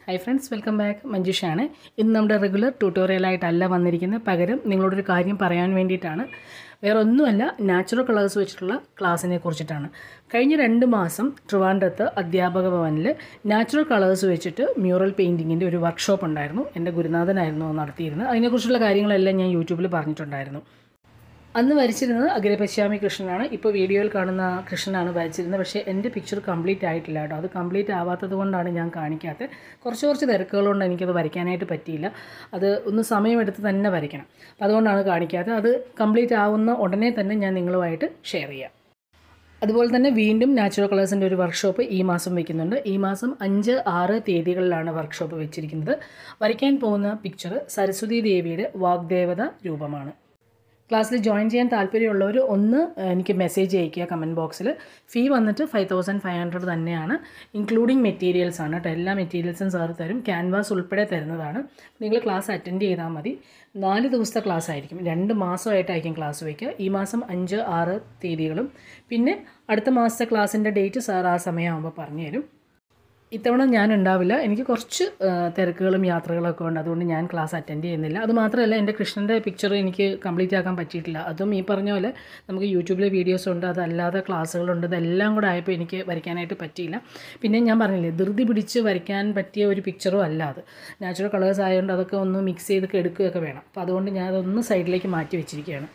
hi friends welcome back മഞ്ജുഷാണ് ഇന്ന് നമ്മുടെ റെഗുലർ ട്യൂട്ടോറിയലായിട്ടല്ല വന്നിരിക്കുന്നത് പകരം നിങ്ങളോടൊരു കാര്യം പറയാൻ വേണ്ടിയിട്ടാണ് വേറെ ഒന്നുമല്ല നാച്ചുറൽ കളേഴ്സ് വെച്ചിട്ടുള്ള ക്ലാസ്സിനെ കുറിച്ചിട്ടാണ് കഴിഞ്ഞ രണ്ട് മാസം ട്രിവാൻഡ്രത്ത് അധ്യാപക ഭവനിൽ നാച്ചുറൽ കളേഴ്സ് വെച്ചിട്ട് മ്യൂറൽ പെയിൻറ്റിങ്ങിൻ്റെ ഒരു വർക്ക്ഷോപ്പ് ഉണ്ടായിരുന്നു എൻ്റെ ഗുരുനാഥനായിരുന്നു അത് നടത്തിയിരുന്നത് അതിനെക്കുറിച്ചുള്ള കാര്യങ്ങളെല്ലാം ഞാൻ യൂട്യൂബിൽ പറഞ്ഞിട്ടുണ്ടായിരുന്നു അന്ന് വരച്ചിരുന്നത് അഗ്രപശ്യാമി കൃഷ്ണനാണ് ഇപ്പോൾ വീഡിയോയിൽ കാണുന്ന കൃഷ്ണനാണ് വരച്ചിരുന്നത് പക്ഷേ എൻ്റെ പിക്ചർ കംപ്ലീറ്റ് ആയിട്ടില്ല കേട്ടോ അത് കംപ്ലീറ്റ് ആവാത്തത് കൊണ്ടാണ് ഞാൻ കാണിക്കാത്തത് കുറച്ച് കുറച്ച് തിരക്കുകളുണ്ട് എനിക്കത് വരയ്ക്കാനായിട്ട് പറ്റിയില്ല അത് ഒന്ന് സമയമെടുത്ത് തന്നെ വരയ്ക്കണം അപ്പോൾ അതുകൊണ്ടാണ് കാണിക്കാത്തത് അത് കംപ്ലീറ്റ് ആവുന്ന ഉടനെ തന്നെ ഞാൻ നിങ്ങളുമായിട്ട് ഷെയർ ചെയ്യാം അതുപോലെ തന്നെ വീണ്ടും നാച്ചുറൽ കളേഴ്സിൻ്റെ ഒരു വർക്ക്ഷോപ്പ് ഈ മാസം വയ്ക്കുന്നുണ്ട് ഈ മാസം അഞ്ച് ആറ് തീയതികളിലാണ് വർക്ക്ഷോപ്പ് വെച്ചിരിക്കുന്നത് വരയ്ക്കാൻ പോകുന്ന പിക്ചർ സരസ്വതി ദേവിയുടെ വാഗ്ദേവത രൂപമാണ് ക്ലാസ്സിൽ ജോയിൻ ചെയ്യാൻ താല്പര്യമുള്ളവർ ഒന്ന് എനിക്ക് മെസ്സേജ് അയയ്ക്കുക കമൻറ്റ് ബോക്സിൽ ഫീ വന്നിട്ട് ഫൈവ് തൗസൻഡ് ഫൈവ് ഹൺഡ്രഡ് തന്നെയാണ് ഇൻക്ലൂഡിങ് മെറ്റീരിയൽസ് ആണ് കേട്ടോ എല്ലാ മെറ്റീരിയൽസും സാർ തരും ക്യാൻവാസ് ഉൾപ്പെടെ തരുന്നതാണ് നിങ്ങൾ ക്ലാസ് അറ്റൻഡ് ചെയ്താൽ മതി നാല് ദിവസത്തെ ക്ലാസ് ആയിരിക്കും രണ്ട് മാസമായിട്ടായിരിക്കും ക്ലാസ് വയ്ക്കുക ഈ മാസം അഞ്ച് ആറ് തീയതികളും പിന്നെ അടുത്ത മാസത്തെ ക്ലാസ്സിൻ്റെ ഡേറ്റ് സാർ ആ സമയമാകുമ്പോൾ പറഞ്ഞു തരും ഇത്തവണ ഞാൻ ഉണ്ടാവില്ല എനിക്ക് കുറച്ച് ആ, തിരക്കുകളും യാത്രകളൊക്കെ ഉണ്ട് അതുകൊണ്ട് ഞാൻ ക്ലാസ് അറ്റൻഡ് ചെയ്യുന്നില്ല അത് മാത്രമല്ല എൻ്റെ കൃഷ്ണൻ്റെ പിക്ചർ എനിക്ക് കംപ്ലീറ്റ് ആക്കാൻ പറ്റിയിട്ടില്ല അതും ഈ പറഞ്ഞ പോലെ നമുക്ക് യൂട്യൂബിലെ വീഡിയോസ് ഉണ്ട് അതല്ലാതെ ക്ലാസ്സുകളുണ്ട് ഇതെല്ലാം കൂടെ ആയപ്പോൾ എനിക്ക് വരയ്ക്കാനായിട്ട് പറ്റിയില്ല പിന്നെ ഞാൻ പറഞ്ഞില്ലേ ധൃതി പിടിച്ച് വരയ്ക്കാൻ പറ്റിയ ഒരു പിക്ചറും അല്ല അത് നാച്ചുറൽ കളേഴ്സ് ആയതുകൊണ്ട് അതൊക്കെ ഒന്ന് മിക്സ് ചെയ്തൊക്കെ എടുക്കുകയൊക്കെ വേണം അപ്പോൾ അതുകൊണ്ട് ഞാൻ അതൊന്ന് സൈഡിലേക്ക് മാറ്റി വെച്ചിരിക്കുകയാണ്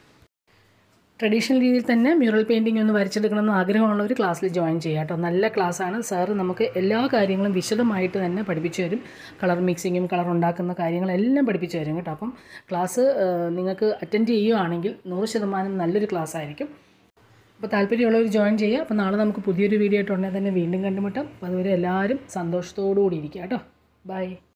ട്രഡീഷണൽ രീതിയിൽ തന്നെ മ്യൂറൽ പെയിൻറ്റിംഗ് ഒന്ന് വരച്ചെടുക്കണമെന്ന് ആഗ്രഹമുള്ളവർ ക്ലാസ്സിൽ ജോയിൻ ചെയ്യുക കേട്ടോ നല്ല ക്ലാസ്സാണ് സാറ് നമുക്ക് എല്ലാ കാര്യങ്ങളും വിശദമായിട്ട് തന്നെ പഠിപ്പിച്ചു തരും കളർ മിക്സിങ്ങും കളർ ഉണ്ടാക്കുന്ന കാര്യങ്ങളെല്ലാം പഠിപ്പിച്ചു തരും കേട്ടോ അപ്പം ക്ലാസ് ആ, നിങ്ങൾക്ക് അറ്റൻഡ് ചെയ്യുകയാണെങ്കിൽ നൂറ് ശതമാനം നല്ലൊരു ക്ലാസ് ആയിരിക്കും അപ്പോൾ താല്പര്യമുള്ളവർ ജോയിൻ ചെയ്യുക അപ്പോൾ നാളെ നമുക്ക് പുതിയൊരു വീഡിയോ ആയിട്ട് ഉടനെ തന്നെ വീണ്ടും കണ്ടുമുട്ടാം അപ്പോൾ അതുവരെ എല്ലാവരും സന്തോഷത്തോടു കൂടി ഇരിക്കുക കേട്ടോ ബൈ